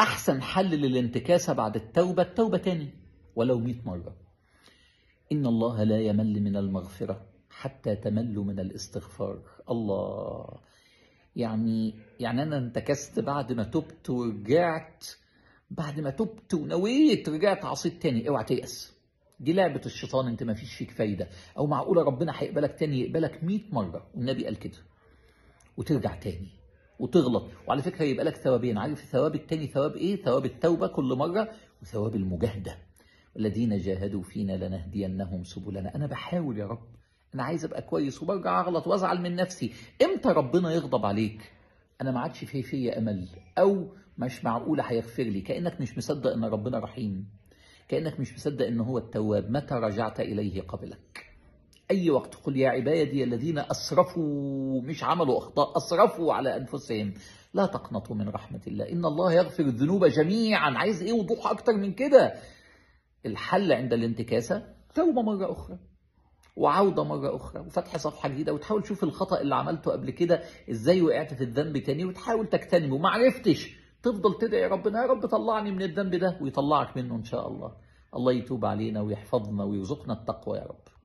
أحسن حل للانتكاسة بعد التوبة التوبة تاني ولو مئة مرة إن الله لا يمل من المغفرة حتى تمل من الاستغفار الله يعني يعني أنا انتكست بعد ما تبت ورجعت بعد ما تبت ونويت رجعت عصيت تاني اوعى تيأس دي لعبة الشيطان انت ما فيش فيك فايدة او معقولة ربنا هيقبلك تاني يقبلك 100 مرة والنبي قال كده وترجع تاني وتغلط وعلى فكرة يبقى لك ثوابين عارف الثواب التاني ثواب ايه ثواب التوبة كل مرة وثواب المجاهدة الذين جاهدوا فينا لنهدينهم سبلنا انا بحاول يا رب انا عايز ابقى كويس وبرجع اغلط وازعل من نفسي امتى ربنا يغضب عليك انا ما عادش في فيا امل او مش معقوله هيغفر لي كانك مش مصدق ان ربنا رحيم كانك مش مصدق ان هو التواب متى رجعت اليه قبلك اي وقت قل يا عبادي الذين اسرفوا مش عملوا اخطاء اسرفوا على انفسهم لا تقنطوا من رحمه الله ان الله يغفر الذنوب جميعا عايز ايه وضوح اكتر من كده الحل عند الانتكاسه توبه مره اخرى وعودة مرة أخرى وفتح صفحة جديدة وتحاول تشوف الخطأ اللي عملته قبل كده إزاي وقعت في الذنب تاني وتحاول تجتنبه ما عرفتش تفضل تدعي ربنا يا رب طلعني من الذنب ده ويطلعك منه إن شاء الله الله يتوب علينا ويحفظنا ويرزقنا التقوى يا رب